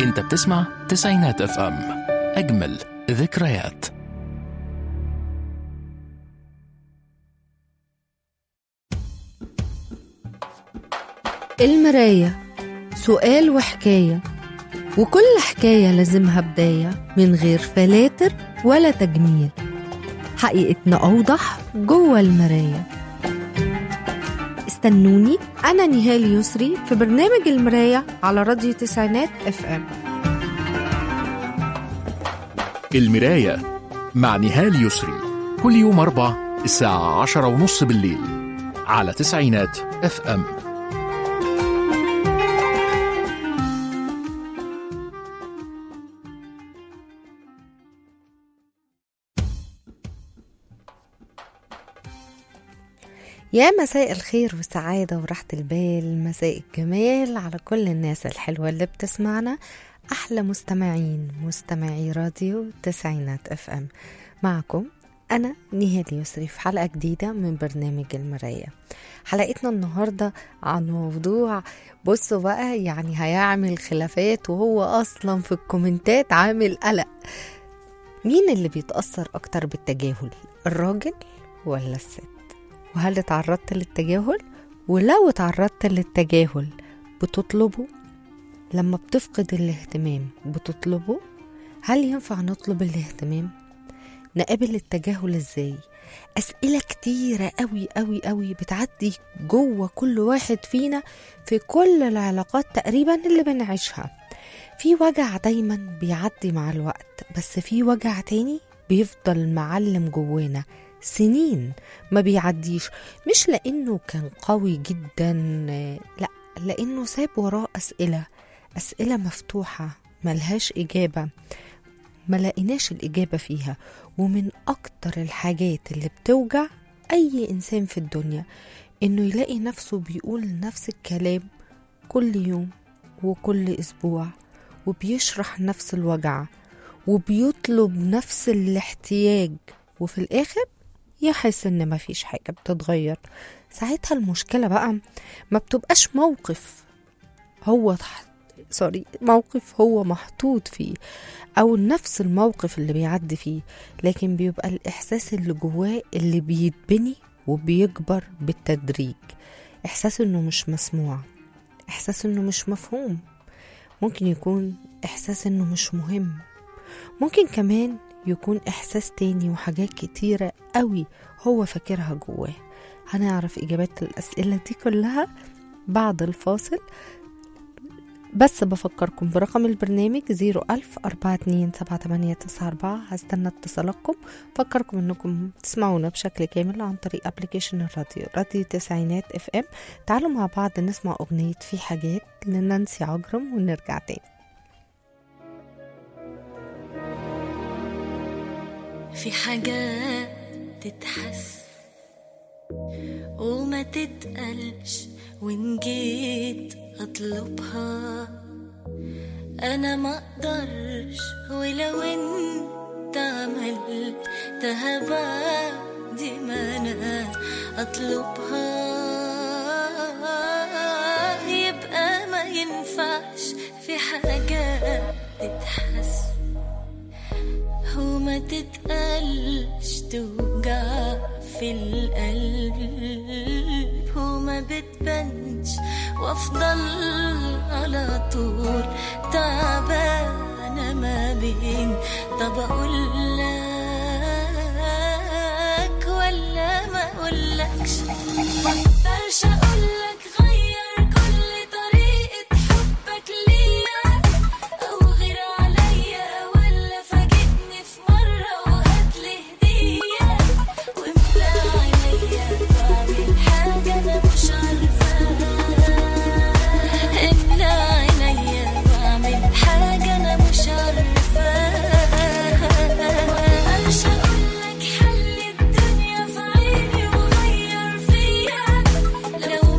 انت بتسمع تسعينات اف ام اجمل ذكريات المراية سؤال وحكاية وكل حكاية لازمها بداية من غير فلاتر ولا تجميل حقيقتنا أوضح جوه المراية استنوني أنا نهال يسري في برنامج المراية على راديو تسعينات اف ام المراية مع نهال يسري كل يوم أربع الساعة عشرة ونص بالليل على تسعينات اف ام يا مساء الخير والسعادة وراحة البال مساء الجمال على كل الناس الحلوة اللي بتسمعنا أحلى مستمعين مستمعي راديو تسعينات اف ام معكم أنا نهال يسري في حلقة جديدة من برنامج المراية حلقتنا النهاردة عن موضوع بصوا بقى يعني هيعمل خلافات وهو أصلا في الكومنتات عامل قلق مين اللي بيتأثر أكتر بالتجاهل الراجل ولا الست وهل اتعرضت للتجاهل ولو اتعرضت للتجاهل بتطلبه لما بتفقد الاهتمام بتطلبه هل ينفع نطلب الاهتمام نقابل التجاهل ازاي أسئلة كتيرة قوي قوي قوي بتعدي جوه كل واحد فينا في كل العلاقات تقريبا اللي بنعيشها في وجع دايما بيعدي مع الوقت بس في وجع تاني بيفضل معلم جوانا سنين ما بيعديش مش لانه كان قوي جدا لا لانه ساب وراه اسئله اسئله مفتوحه ملهاش اجابه ما لقيناش الاجابه فيها ومن اكتر الحاجات اللي بتوجع اي انسان في الدنيا انه يلاقي نفسه بيقول نفس الكلام كل يوم وكل اسبوع وبيشرح نفس الوجع وبيطلب نفس الاحتياج وفي الاخر يحس ان مفيش حاجة بتتغير ساعتها المشكلة بقى ما بتبقاش موقف هو تحت سوري موقف هو محطوط فيه او نفس الموقف اللي بيعدي فيه لكن بيبقى الاحساس اللي جواه اللي بيتبني وبيكبر بالتدريج احساس انه مش مسموع احساس انه مش مفهوم ممكن يكون احساس انه مش مهم ممكن كمان يكون إحساس تاني وحاجات كتيرة قوي هو فاكرها جواه هنعرف إجابات الأسئلة دي كلها بعد الفاصل بس بفكركم برقم البرنامج زيرو ألف أربعة اتنين سبعة تمانية تسعة أربعة هستنى اتصالاتكم فكركم انكم تسمعونا بشكل كامل عن طريق ابلكيشن الراديو راديو تسعينات اف ام تعالوا مع بعض نسمع اغنية في حاجات لنانسي عجرم ونرجع تاني في حاجات تتحس وما تتقلش وإن جيت أطلبها أنا ما أقدرش ولو أنت عملتها بعد ما أنا أطلبها يبقى ما ينفعش في حاجات تتحس وما تتقلش توجع في القلب وما بتبانش وافضل على طول تعبانة ما بين طب اقول لك ولا ما اقولكش مقدرش اقولك غير كل طريقة حبك ليا او غير عليا ولا فاجئني في مرة وهاتلي هدية واملى عينيا بعمل حاجة انا مش عارفاها املى عينيا بعمل حاجة انا مش عارفاها مقدرش اقولك حل الدنيا في عيني وغير فيا لو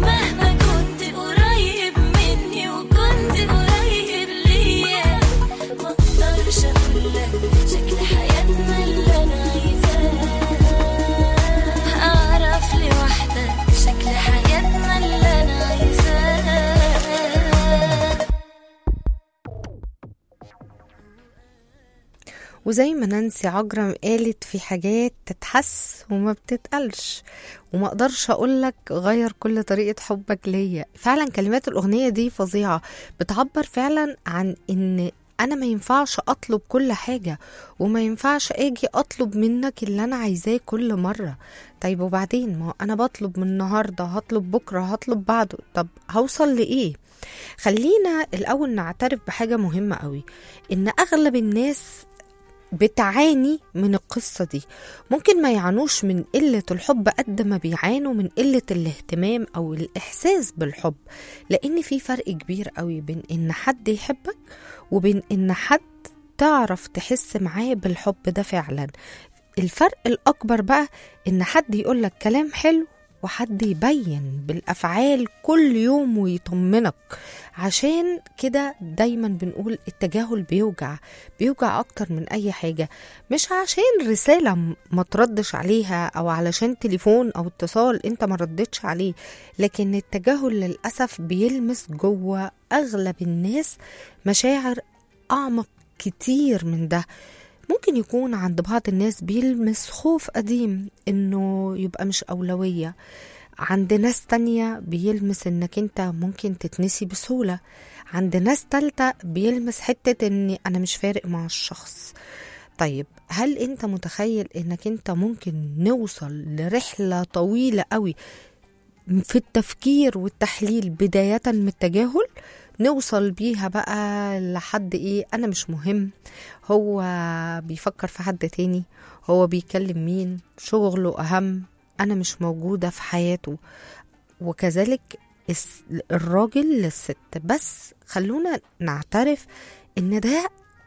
وزي ما نانسي عجرم قالت في حاجات تتحس وما بتتقالش وما اقدرش اقولك غير كل طريقة حبك ليا فعلا كلمات الاغنية دي فظيعة بتعبر فعلا عن ان انا ما ينفعش اطلب كل حاجة وما ينفعش اجي اطلب منك اللي انا عايزاه كل مرة طيب وبعدين ما هو انا بطلب من النهاردة هطلب بكرة هطلب بعده طب هوصل لايه خلينا الاول نعترف بحاجة مهمة قوي ان اغلب الناس بتعاني من القصة دي ممكن ما يعانوش من قلة الحب قد ما بيعانوا من قلة الاهتمام أو الإحساس بالحب لأن في فرق كبير قوي بين إن حد يحبك وبين إن حد تعرف تحس معاه بالحب ده فعلا الفرق الأكبر بقى إن حد يقولك كلام حلو وحد يبين بالأفعال كل يوم ويطمنك عشان كده دايما بنقول التجاهل بيوجع بيوجع أكتر من أي حاجة مش عشان رسالة م- ما تردش عليها أو علشان تليفون أو اتصال أنت ما ردتش عليه لكن التجاهل للأسف بيلمس جوه أغلب الناس مشاعر أعمق كتير من ده ممكن يكون عند بعض الناس بيلمس خوف قديم انه يبقى مش اولوية عند ناس تانية بيلمس انك انت ممكن تتنسي بسهولة عند ناس تالتة بيلمس حتة ان انا مش فارق مع الشخص طيب هل انت متخيل انك انت ممكن نوصل لرحلة طويلة قوي في التفكير والتحليل بداية من التجاهل نوصل بيها بقى لحد ايه انا مش مهم هو بيفكر في حد تاني هو بيكلم مين شغله اهم انا مش موجودة في حياته وكذلك الس- الراجل للست بس خلونا نعترف ان ده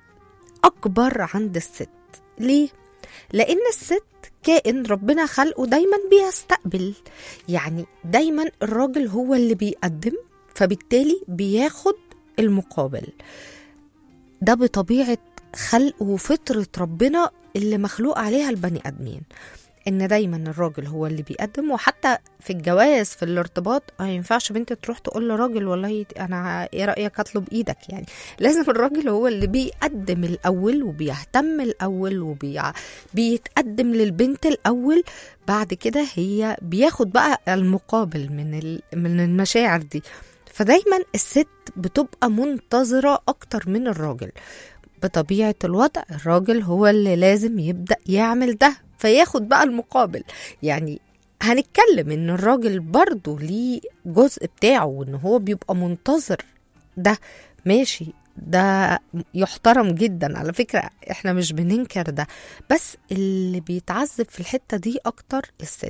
اكبر عند الست ليه لان الست كائن ربنا خلقه دايما بيستقبل يعني دايما الراجل هو اللي بيقدم فبالتالي بياخد المقابل ده بطبيعة خلق وفطرة ربنا اللي مخلوق عليها البني آدمين ان دايما الراجل هو اللي بيقدم وحتى في الجواز في الارتباط ما ينفعش بنت تروح تقول لراجل والله انا ايه رايك اطلب ايدك يعني لازم الراجل هو اللي بيقدم الاول وبيهتم الاول وبيتقدم للبنت الاول بعد كده هي بياخد بقى المقابل من ال- من المشاعر دي فدايما الست بتبقى منتظره اكتر من الراجل بطبيعة الوضع الراجل هو اللي لازم يبدأ يعمل ده فياخد بقى المقابل يعني هنتكلم ان الراجل برضه ليه جزء بتاعه وان هو بيبقى منتظر ده ماشي ده يحترم جدا على فكرة احنا مش بننكر ده بس اللي بيتعذب في الحتة دي اكتر الست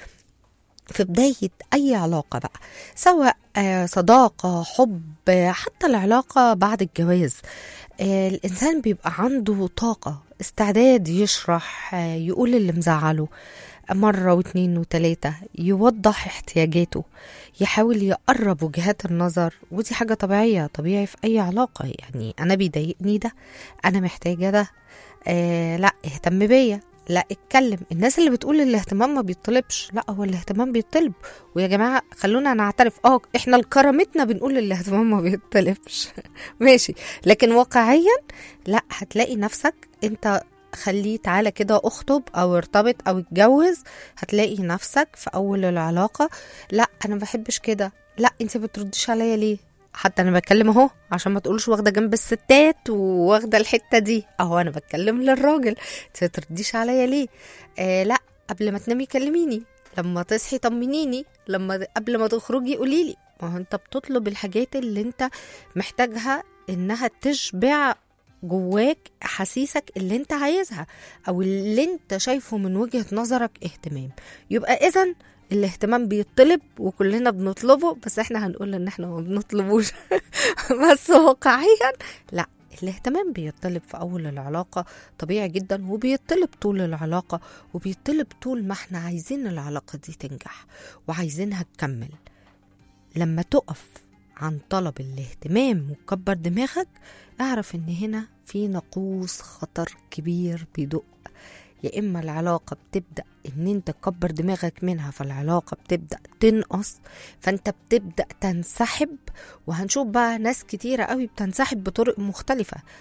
في بداية أي علاقة بقى سواء آه، صداقة حب آه، حتى العلاقة بعد الجواز آه، الإنسان بيبقى عنده طاقة استعداد يشرح آه، يقول اللي مزعله مرة واتنين وتلاتة يوضح احتياجاته يحاول يقرب وجهات النظر ودي حاجة طبيعية طبيعي في أي علاقة يعني أنا بيضايقني ده أنا محتاجة ده آه لا اهتم بيا لا اتكلم الناس اللي بتقول الاهتمام ما بيطلبش لا هو الاهتمام بيطلب ويا جماعة خلونا نعترف اه احنا لكرامتنا بنقول الاهتمام ما بيطلبش ماشي لكن واقعيا لا هتلاقي نفسك انت خليه تعالى كده اخطب او ارتبط او اتجوز هتلاقي نفسك في اول العلاقة لا انا ما بحبش كده لا انت بترديش عليا ليه حتى انا بتكلم اهو عشان ما تقولوش واخده جنب الستات وواخده الحته دي اهو انا بتكلم للراجل انت ترديش عليا ليه آه لا قبل ما تنامي كلميني لما تصحي طمنيني لما قبل ما تخرجي قولي لي ما هو انت بتطلب الحاجات اللي انت محتاجها انها تشبع جواك احاسيسك اللي انت عايزها او اللي انت شايفه من وجهة نظرك اهتمام يبقى اذا الاهتمام بيطلب وكلنا بنطلبه بس احنا هنقول ان احنا ما بنطلبوش بس واقعيا لا الاهتمام بيطلب في اول العلاقة طبيعي جدا وبيطلب طول العلاقة وبيطلب طول ما احنا عايزين العلاقة دي تنجح وعايزينها تكمل لما تقف عن طلب الاهتمام وتكبر دماغك اعرف ان هنا في ناقوس خطر كبير بيدق يا اما العلاقه بتبدا ان انت تكبر دماغك منها فالعلاقه بتبدا تنقص فانت بتبدا تنسحب وهنشوف بقى ناس كتيره قوي بتنسحب بطرق مختلفه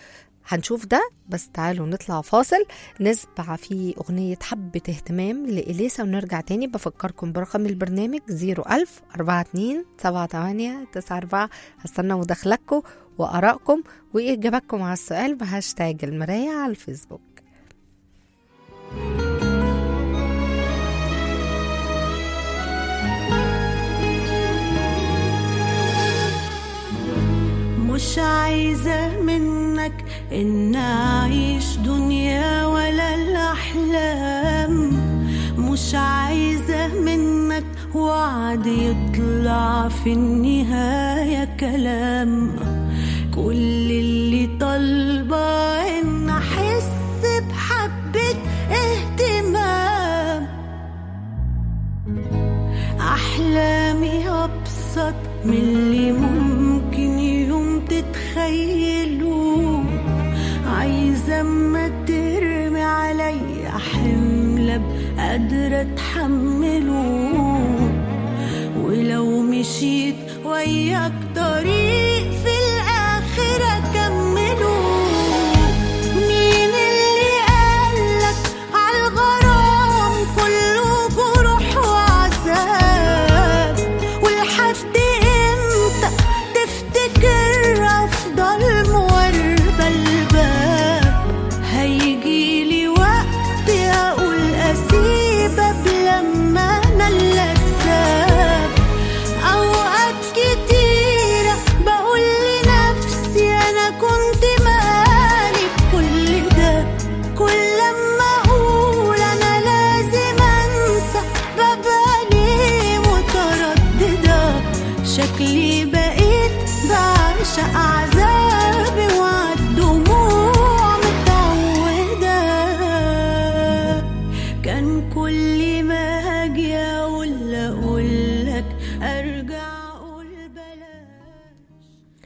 هنشوف ده بس تعالوا نطلع فاصل نسمع فيه أغنية حبة اهتمام لإليسا ونرجع تاني بفكركم برقم البرنامج 01000 42 78 94 هستنى مداخلتكم وآرائكم وإجاباتكم على السؤال بهاشتاج المراية على الفيسبوك مش عايزة منك إن أعيش دنيا ولا الأحلام مش عايزة منك وعد يطلع في النهاية كلام كل اللي طالبة إن أحس بحبة اهتمام أحلامي أبسط من اللي ممكن يوم تتخيلوا عايزة أما ترمي عليا حمل أبقى قادرة أتحمله ولو مشيت وياك طريق في الآخر أكمله مين اللي قالك عالغرام كله جروح وعذاب ولحد امتى تفتكر افضل مواربة الباب هيجيلي وقت اقول اسيبك لما انا اللي اتساب اوقات كتيرة بقول لنفسي انا كنت مالي بكل ده كل لما اقول انا لازم انسى ببقى ليه مترددة شكلي بقيت بعشق عذابي وعالدموع متعودة كان كل ما هاجي اقول اقولك ارجع اقول بلاش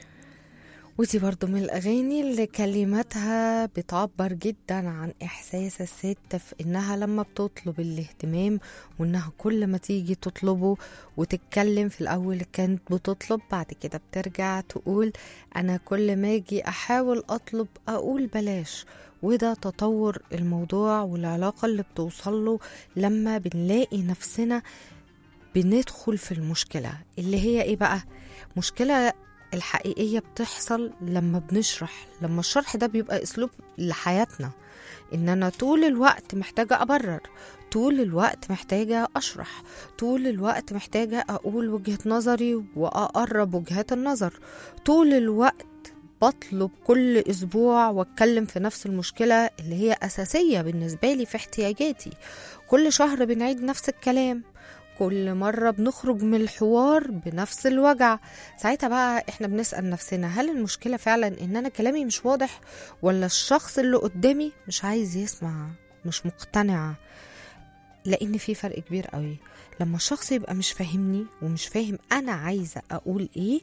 ودي برضو من الأغاني اللي كلماتها بتعبر جدا عن إحساس الست في إنها لما بتطلب الاهتمام وإنها كل ما تيجي تطلبه وتتكلم في الأول كانت بتطلب بعد كده بترجع تقول أنا كل ما أجي أحاول أطلب أقول بلاش وده تطور الموضوع والعلاقة اللي بتوصل له لما بنلاقي نفسنا بندخل في المشكلة اللي هي إيه بقى؟ مشكلة الحقيقية بتحصل لما بنشرح لما الشرح ده بيبقى أسلوب لحياتنا إن أنا طول الوقت محتاجة أبرر طول الوقت محتاجة أشرح طول الوقت محتاجة أقول وجهة نظري وأقرب وجهات النظر طول الوقت بطلب كل أسبوع وأتكلم في نفس المشكلة اللي هي أساسية بالنسبة لي في احتياجاتي كل شهر بنعيد نفس الكلام كل مرة بنخرج من الحوار بنفس الوجع ساعتها بقى احنا بنسأل نفسنا هل المشكلة فعلا ان انا كلامي مش واضح ولا الشخص اللي قدامي مش عايز يسمع مش مقتنع لان في فرق كبير قوي لما الشخص يبقى مش فاهمني ومش فاهم انا عايزة اقول ايه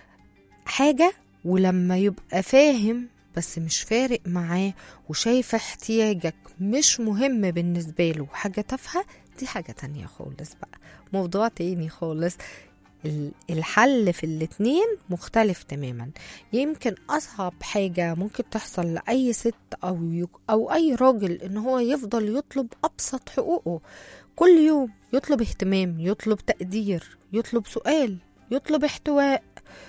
حاجة ولما يبقى فاهم بس مش فارق معاه وشايف احتياجك مش مهم بالنسبة له حاجة تافهة دي حاجة تانية خالص بقى موضوع تاني خالص ال- الحل في الاتنين مختلف تماما يمكن أصعب حاجة ممكن تحصل لأي ست أو, يك أو أي راجل إن هو يفضل يطلب أبسط حقوقه كل يوم يطلب اهتمام يطلب تقدير يطلب سؤال يطلب احتواء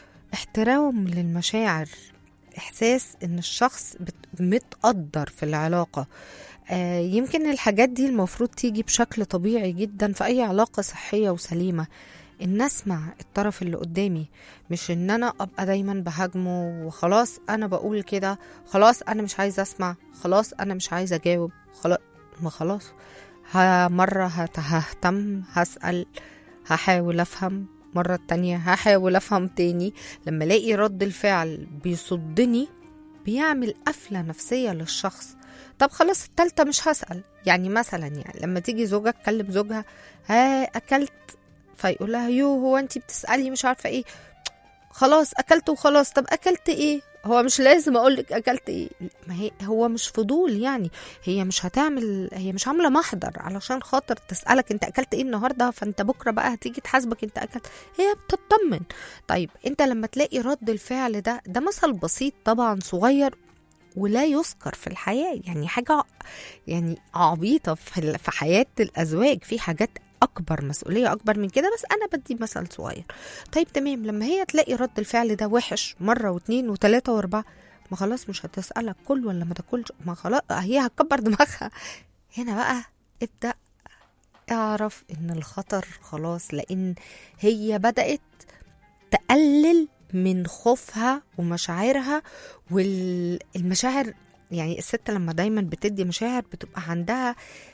احترام للمشاعر احساس ان الشخص بت- متقدر في العلاقه آه، يمكن الحاجات دي المفروض تيجي بشكل طبيعي جدا في اي علاقه صحيه وسليمه ان اسمع الطرف اللي قدامي مش ان انا ابقى دايما بهاجمه وخلاص انا بقول كده خلاص انا مش عايزه اسمع خلاص انا مش عايزه اجاوب خلاص ما خلاص ه- مرة هت- ههتم هسأل هحاول أفهم مرة التانية هحاول أفهم تاني لما ألاقي رد الفعل بيصدني بيعمل قفلة نفسية للشخص طب خلاص التالتة مش هسأل يعني مثلا يعني لما تيجي زوجة تكلم زوجها ها أكلت فيقول لها يو هو انتي بتسألي مش عارفة ايه خلاص أكلت وخلاص طب أكلت ايه هو مش لازم أقولك أكلت ايه ما هي هو مش فضول يعني هي مش هتعمل هي مش عامله محضر علشان خاطر تسالك انت اكلت ايه النهارده فانت بكره بقى هتيجي تحاسبك انت اكلت هي بتطمن طيب انت لما تلاقي رد الفعل ده ده مثل بسيط طبعا صغير ولا يذكر في الحياه يعني حاجه يعني عبيطه في ال- في حياه الازواج في حاجات اكبر مسؤوليه اكبر من كده بس انا بدي مثل صغير طيب تمام لما هي تلاقي رد الفعل ده وحش مره واثنين وثلاثه واربعه ما خلاص مش هتسالك كل ولا ما تاكلش ما خلاص هي هتكبر دماغها هنا بقى ابدا اعرف ان الخطر خلاص لان هي بدات تقلل من خوفها ومشاعرها والمشاعر يعني الست لما دايما بتدي مشاعر بتبقى عندها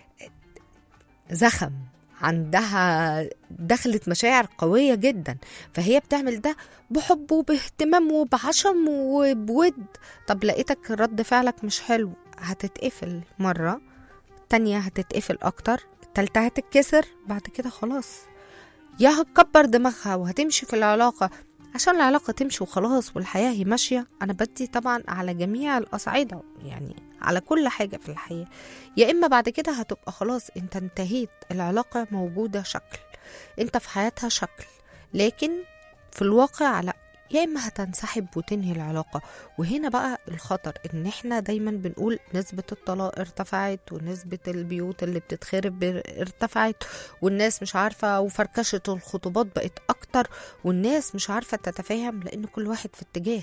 زخم عندها دخلت مشاعر قوية جدا فهي بتعمل ده بحب وباهتمام وبعشم وبود طب لقيتك رد فعلك مش حلو هتتقفل مرة تانية هتتقفل أكتر التالتة هتتكسر بعد كده خلاص يا هتكبر دماغها وهتمشي في العلاقة عشان العلاقة تمشي وخلاص والحياة هي ماشية أنا بدي طبعا على جميع الأصعدة يعني على كل حاجة في الحياة يا إما بعد كده هتبقى خلاص أنت انتهيت العلاقة موجودة شكل أنت في حياتها شكل لكن في الواقع لا يا اما هتنسحب وتنهي العلاقه وهنا بقى الخطر ان احنا دايما بنقول نسبه الطلاق ارتفعت ونسبه البيوت اللي بتتخرب ارتفعت والناس مش عارفه وفركشه الخطوبات بقت اكتر والناس مش عارفه تتفاهم لان كل واحد في اتجاه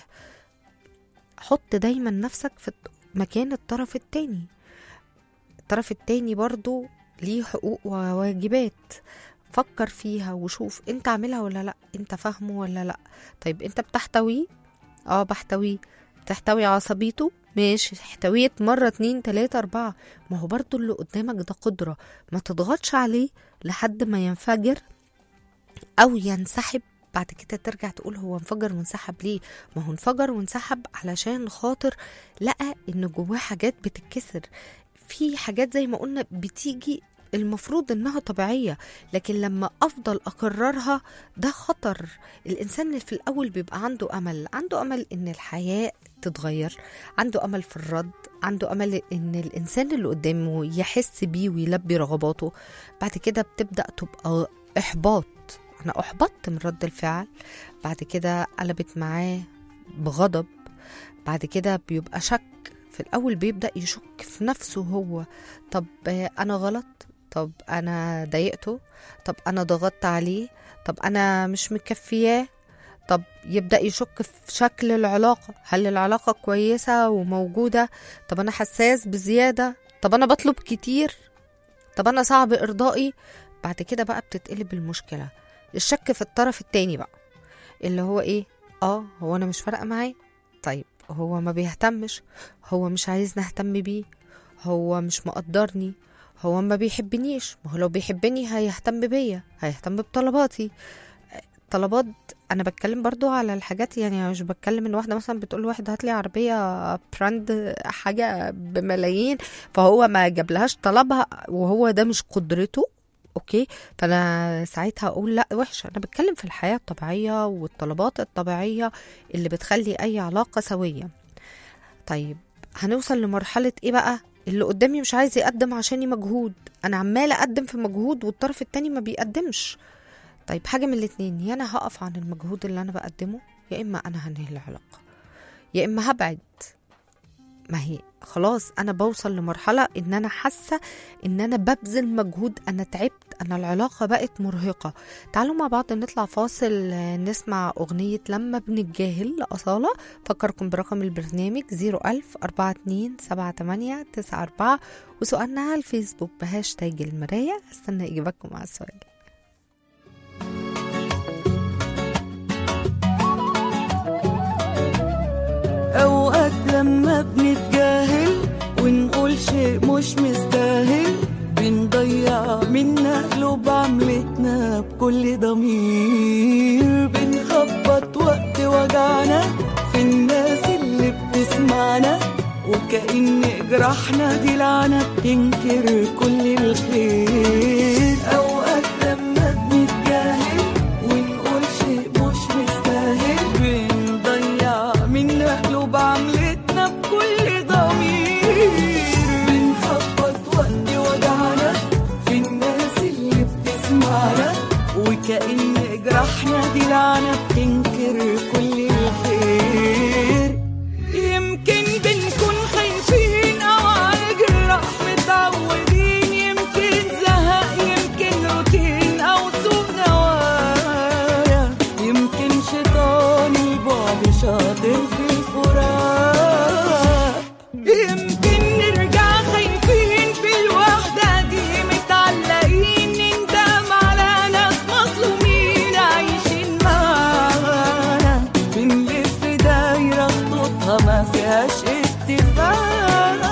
حط دايما نفسك في مكان الطرف التاني الطرف التاني برضو ليه حقوق وواجبات فكر فيها وشوف انت عاملها ولا لا انت فاهمه ولا لا طيب انت بتحتويه اه بحتويه بتحتوي عصبيته ماشي احتويت مرة اتنين تلاتة اربعة ما هو برضو اللي قدامك ده قدرة ما تضغطش عليه لحد ما ينفجر او ينسحب بعد كده ترجع تقول هو انفجر وانسحب ليه ما هو انفجر وانسحب علشان خاطر لقى ان جواه حاجات بتتكسر في حاجات زي ما قلنا بتيجي المفروض انها طبيعيه لكن لما افضل اكررها ده خطر الانسان اللي في الاول بيبقى عنده امل عنده امل ان الحياه تتغير عنده امل في الرد عنده امل ان الانسان اللي قدامه يحس بيه ويلبي رغباته بعد كده بتبدا تبقى احباط انا احبطت من رد الفعل بعد كده قلبت معاه بغضب بعد كده بيبقى شك في الاول بيبدا يشك في نفسه هو طب انا غلط طب انا ضايقته طب انا ضغطت عليه طب انا مش مكفياه طب يبدا يشك في شكل العلاقه هل العلاقه كويسه وموجوده طب انا حساس بزياده طب انا بطلب كتير طب انا صعب ارضائي بعد كده بقى بتتقلب المشكله الشك في الطرف التاني بقى اللي هو ايه اه هو انا مش فارقه معاه طيب هو ما بيهتمش هو مش عايزني اهتم بيه هو مش مقدرني هو ما بيحبنيش ما هو لو بيحبني هيهتم بيا هيهتم بطلباتي طلبات انا بتكلم برضو على الحاجات يعني مش بتكلم ان واحده مثلا بتقول لواحد هات لي عربيه براند حاجه بملايين فهو ما جابلهاش طلبها وهو ده مش قدرته اوكي فانا ساعتها اقول لا وحشه انا بتكلم في الحياه الطبيعيه والطلبات الطبيعيه اللي بتخلي اي علاقه سويه طيب هنوصل لمرحله ايه بقى اللي قدامي مش عايز يقدم عشاني مجهود انا عماله اقدم في مجهود والطرف التاني ما بيقدمش طيب حاجه من الاتنين يا انا هقف عن المجهود اللي انا بقدمه يا اما انا هنهي العلاقه يا اما هبعد ما هي خلاص انا بوصل لمرحله ان انا حاسه ان انا ببذل مجهود انا تعبت انا العلاقه بقت مرهقه تعالوا مع بعض نطلع فاصل نسمع اغنيه لما بنتجاهل لاصاله فكركم برقم البرنامج 01000 42 78 94 وسؤالنا على الفيسبوك بهاشتاج المرايه استنى اجابتكم على السؤال أوقات لما بنتجاهل ونقول شيء مش مستاهل بنضيع منا قلوب عملتنا بكل ضمير بنخبط وقت وجعنا في الناس اللي بتسمعنا وكأن جراحنا دي لعنة بتنكر كل الخير أوقات لما بنتجاهل ونقول شيء مش مستاهل بنضيع منا قلوب عملتنا بكل ضمير بنخبط وقت وجعنا في الناس اللي بتسمعنا وكأن جراحنا دي لعنة بتنكر كل الخير يمكن بنكون فيهاش اتفاق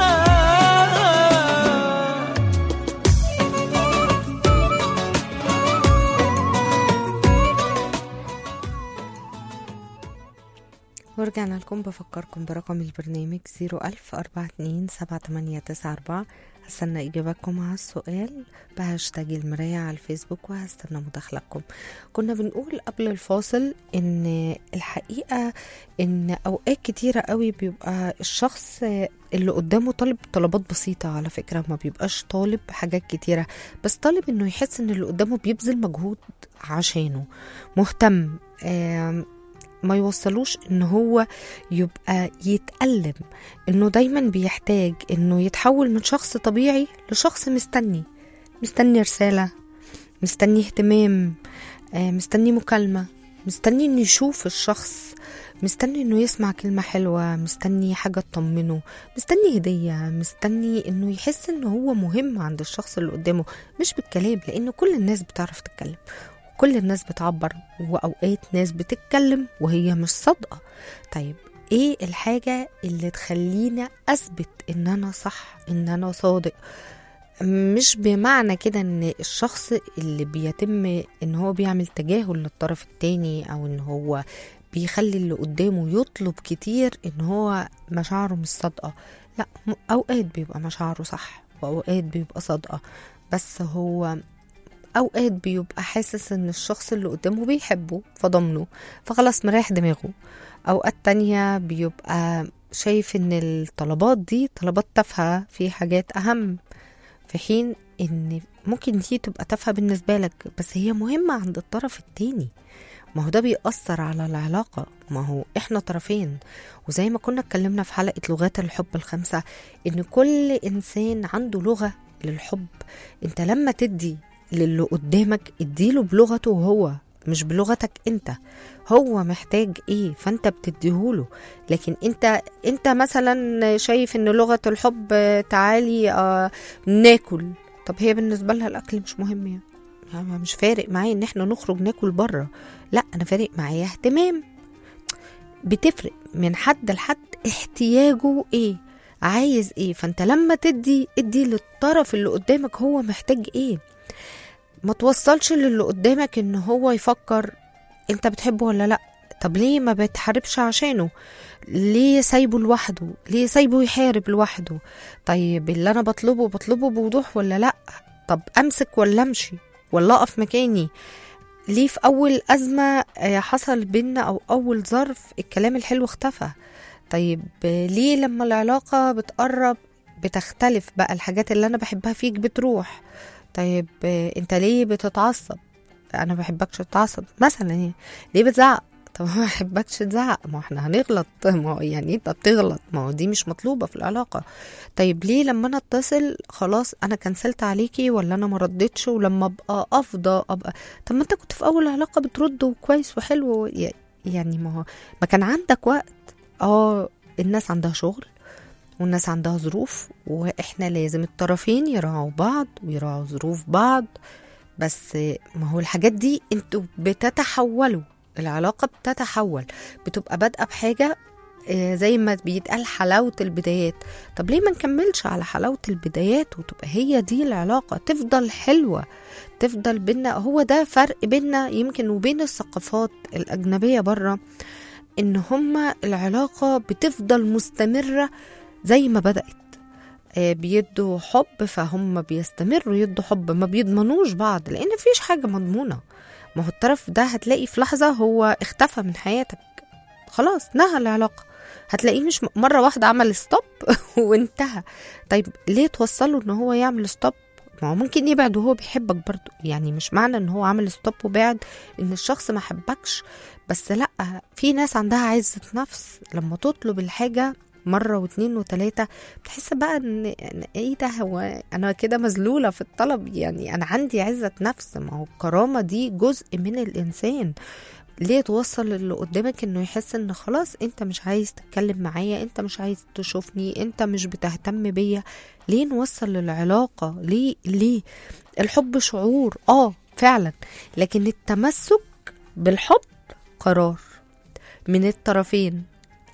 ورجعنا لكم بفكركم برقم البرنامج 01000 42 7894 هستنى إجاباتكم على السؤال بهاشتاج المراية على الفيسبوك وهستنى مداخلتكم كنا بنقول قبل الفاصل إن الحقيقة إن أوقات كتيرة قوي بيبقى الشخص اللي قدامه طالب طلبات بسيطة على فكرة ما بيبقاش طالب حاجات كتيرة بس طالب إنه يحس إن اللي قدامه بيبذل مجهود عشانه مهتم آم، ما يوصلوش ان هو يبقى يتألم انه دايما بيحتاج انه يتحول من شخص طبيعي لشخص مستني مستني رسالة مستني اهتمام آه، مستني مكالمة مستني انه يشوف الشخص مستني انه يسمع كلمة حلوة مستني حاجة تطمنه مستني هدية مستني انه يحس انه هو مهم عند الشخص اللي قدامه مش بالكلام لان كل الناس بتعرف تتكلم كل الناس بتعبر واوقات ناس بتتكلم وهي مش صادقه طيب ايه الحاجه اللي تخلينا اثبت ان انا صح ان انا صادق مش بمعنى كده ان الشخص اللي بيتم ان هو بيعمل تجاهل للطرف التاني او ان هو بيخلي اللي قدامه يطلب كتير ان هو مشاعره مش صادقه لا م- اوقات بيبقى مشاعره صح واوقات بيبقى صادقه بس هو اوقات بيبقى حاسس ان الشخص اللي قدامه بيحبه فضمنه فخلاص مريح دماغه اوقات تانية بيبقى شايف ان الطلبات دي طلبات تافهة في حاجات اهم في حين ان ممكن دي تبقى تافهة بالنسبة لك بس هي مهمة عند الطرف التاني ما هو ده بيأثر على العلاقة ما هو احنا طرفين وزي ما كنا اتكلمنا في حلقة لغات الحب الخمسة ان كل انسان عنده لغة للحب انت لما تدي للي قدامك اديله بلغته هو مش بلغتك انت هو محتاج ايه فانت بتديهوله لكن انت انت مثلا شايف ان لغة الحب آه، تعالي آه ناكل طب هي بالنسبة لها الاكل مش مهم يعني يعني مش فارق معايا ان احنا نخرج ناكل بره لا انا فارق معايا اهتمام بتفرق من حد لحد احتياجه ايه عايز ايه فانت لما تدي ادي للطرف اللي قدامك هو محتاج ايه ما توصلش للي قدامك ان هو يفكر انت بتحبه ولا لا طب ليه ما بتحاربش عشانه ليه سايبه لوحده ليه سايبه يحارب لوحده طيب اللي انا بطلبه بطلبه بوضوح ولا لا طب امسك ولا امشي ولا اقف مكاني ليه في اول ازمه آه، حصل بينا او اول ظرف الكلام الحلو اختفى طيب آه، ليه لما العلاقه بتقرب بتختلف بقى الحاجات اللي انا بحبها فيك بتروح طيب آه، انت ليه بتتعصب انا ما بحبكش تتعصب مثلا يعني ليه بتزعق طب ما بحبكش تزعق ما احنا هنغلط ما هو يعني انت بتغلط ما هو دي مش مطلوبه في العلاقه طيب ليه لما انا اتصل خلاص انا كنسلت عليكي ولا انا ما ردتش ولما ابقى افضى ابقى طب ما انت كنت في اول علاقه بترد وكويس وحلو ي- يعني ما هو ما كان عندك وقت اه الناس عندها شغل والناس عندها ظروف واحنا لازم الطرفين يراعوا بعض ويراعوا ظروف بعض بس ما هو الحاجات دي انتوا بتتحولوا العلاقة بتتحول بتبقى بادئة بحاجة آه، زي ما بيتقال حلاوة البدايات طب ليه ما نكملش على حلاوة البدايات وتبقى هي دي العلاقة تفضل حلوة تفضل بينا هو ده فرق بينا يمكن وبين الثقافات الأجنبية بره إن هما العلاقة بتفضل مستمرة زي ما بدأت آه، بيدوا حب فهم بيستمروا يدوا حب ما بيضمنوش بعض لان مفيش حاجه مضمونه ما هو الطرف ده هتلاقي في لحظه هو اختفى من حياتك خلاص نهى العلاقه هتلاقيه مش م- مره واحده عمل ستوب وانتهى طيب ليه توصله ان هو يعمل ستوب ما هو ممكن يبعد وهو بيحبك برضو يعني مش معنى ان هو عمل ستوب وبعد ان الشخص ما حبكش بس لا في ناس عندها عزة نفس لما تطلب الحاجة مرة واتنين وتلاتة بتحس بقى ان إن ايه ده هو انا كده مذلولة في الطلب يعني انا عندي عزة نفس ما هو الكرامة دي جزء من الانسان ليه توصل اللي قدامك انه يحس ان خلاص انت مش عايز تتكلم معايا انت مش عايز تشوفني انت مش بتهتم بيا ليه نوصل للعلاقة ليه ليه الحب شعور اه فعلا لكن التمسك بالحب قرار من الطرفين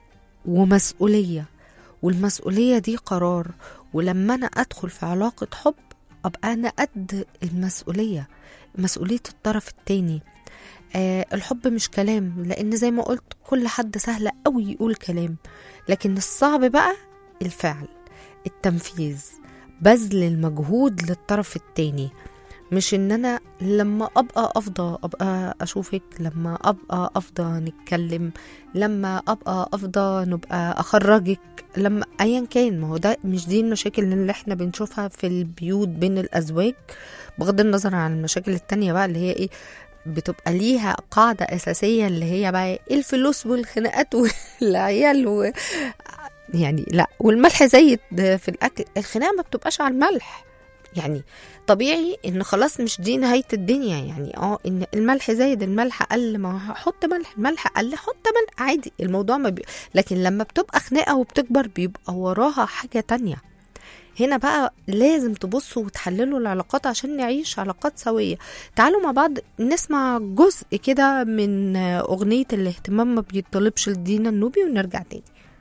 ومسؤولية والمسؤولية دي قرار ولما أنا أدخل في علاقة حب أبقى أنا قد المسؤولية مسؤولية الطرف التاني آه الحب مش كلام لأن زي ما قلت كل حد سهل قوي يقول كلام لكن الصعب بقى الفعل التنفيذ بذل المجهود للطرف التاني مش ان انا لما ابقى افضى ابقى اشوفك لما ابقى افضى نتكلم لما ابقى افضى نبقى اخرجك لما ايا كان ما هو ده مش دي المشاكل اللي احنا بنشوفها في البيوت بين الازواج بغض النظر عن المشاكل التانية بقى اللي هي ايه بتبقى ليها قاعدة أساسية اللي هي بقى إيه؟ الفلوس والخناقات والعيال و... يعني لا والملح زايد في الأكل الخناقة ما بتبقاش على الملح يعني طبيعي ان خلاص مش دي نهايه الدنيا يعني اه ان الملح زايد الملح قل ما حط ملح الملح قل حط ملح عادي الموضوع ما بي... لكن لما بتبقى خناقه وبتكبر بيبقى وراها حاجه تانية هنا بقى لازم تبصوا وتحللوا العلاقات عشان نعيش علاقات سوية تعالوا مع بعض نسمع جزء كده من أغنية الاهتمام ما بيطلبش لدينا النوبي ونرجع تاني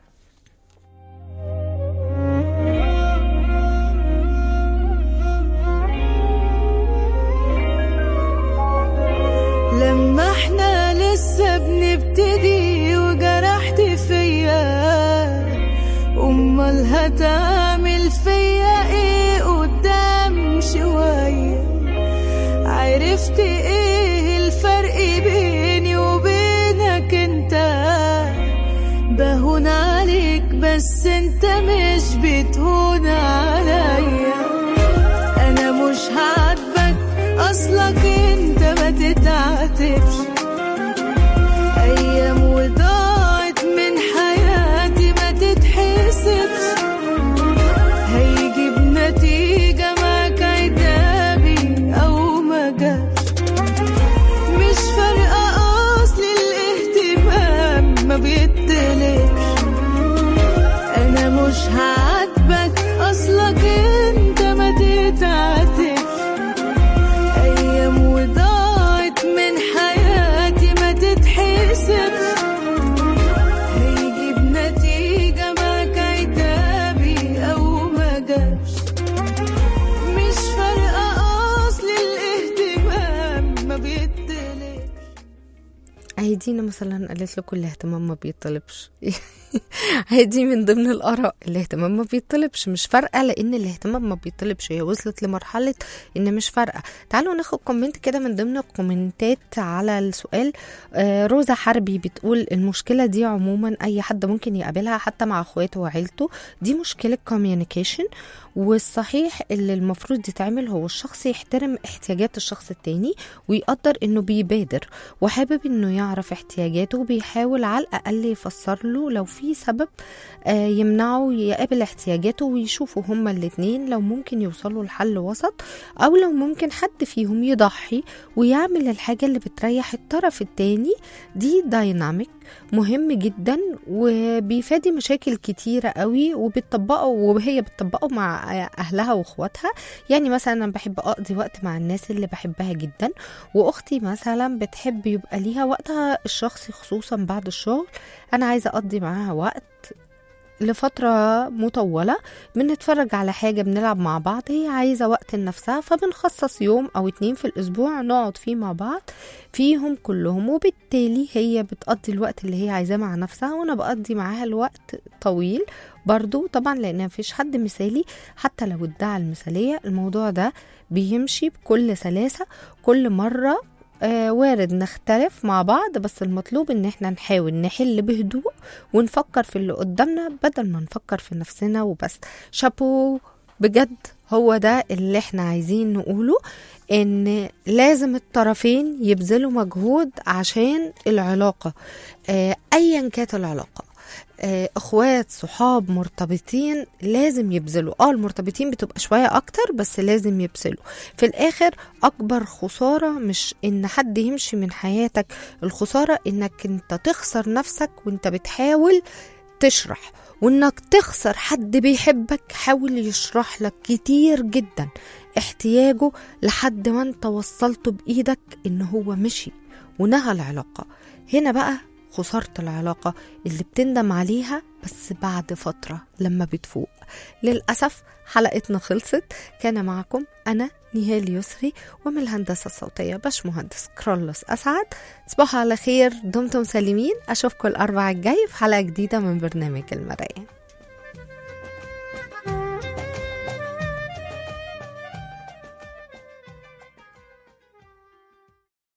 لما احنا لسه بنبتدي وجرحت فيا امال هتعمل فيا ايه قدام شوية عرفت ايه الفرق بيني وبينك انت بهون عليك بس انت مش بتهون عليا انا مش هعاتبك اصلك انت ما تتعاتبش ايام وضاعت من حياتي ما تتحسبش هيجيب نتيجة معاك عتابي او ما جاش مش فارقة اصل الاهتمام ما بيطلبش انا مش هعاتبك اصلك انت ما تتعاتبش ايام وضاعت من حياتي ما تتحسبش هيجيب نتيجة معاك عتابي او ما جاش مش فارقة اصل الاهتمام ما بيطلبش هي دينا مثلا قالت لكم الاهتمام ما بيطلبش هي دي من ضمن الآراء الاهتمام ما بيطلبش مش فارقة لأن الاهتمام ما بيطلبش هي وصلت لمرحلة إن مش فارقة تعالوا ناخد كومنت كده من ضمن الكومنتات على السؤال آه روزا حربي بتقول المشكلة دي عموما أي حد ممكن يقابلها حتى مع أخواته وعيلته دي مشكلة كوميونيكيشن والصحيح اللي المفروض يتعمل هو الشخص يحترم احتياجات الشخص التاني ويقدر انه بيبادر وحابب انه يعرف احتياجاته وبيحاول على الاقل يفسر له لو في سبب آه، يمنعه يقابل احتياجاته ويشوفوا هما الاتنين لو ممكن يوصلوا لحل وسط او لو ممكن حد فيهم يضحي ويعمل الحاجة اللي بتريح الطرف التاني دي دايناميك مهم جدا وبيفادي مشاكل كتيرة قوي وبتطبقه وهي بتطبقه مع أهلها وأخواتها يعني مثلا أنا بحب أقضي وقت مع الناس اللي بحبها جدا وأختي مثلا بتحب يبقى ليها وقتها الشخصي خصوصا بعد الشغل أنا عايزة أقضي معاها وقت لفترة مطولة بنتفرج على حاجة بنلعب مع بعض هي عايزة وقت لنفسها فبنخصص يوم أو اتنين في الأسبوع نقعد فيه مع بعض فيهم كلهم وبالتالي هي بتقضي الوقت اللي هي عايزاه مع نفسها وأنا بقضي معاها الوقت طويل برضو طبعا لأن مفيش حد مثالي حتى لو ادعى المثالية الموضوع ده بيمشي بكل سلاسة كل مرة آه وارد نختلف مع بعض بس المطلوب ان احنا نحاول نحل بهدوء ونفكر في اللي قدامنا بدل ما نفكر في نفسنا وبس شابو بجد هو ده اللي احنا عايزين نقوله ان لازم الطرفين يبذلوا مجهود عشان العلاقة آه ايا كانت العلاقة آه، اخوات صحاب مرتبطين لازم يبذلوا اه المرتبطين بتبقى شوية اكتر بس لازم يبذلوا في الاخر اكبر خسارة مش ان حد يمشي من حياتك الخسارة انك انت تخسر نفسك وانت بتحاول تشرح وانك تخسر حد بيحبك حاول يشرح لك كتير جدا احتياجه لحد ما انت وصلته بايدك ان هو مشي ونهى العلاقة هنا بقى خسارة العلاقة اللي بتندم عليها بس بعد فترة لما بتفوق للأسف حلقتنا خلصت كان معكم أنا نهال يسري ومن الهندسة الصوتية باش مهندس كرولوس أسعد تصبحوا على خير دمتم سالمين أشوفكم الأربع الجاي في حلقة جديدة من برنامج المراية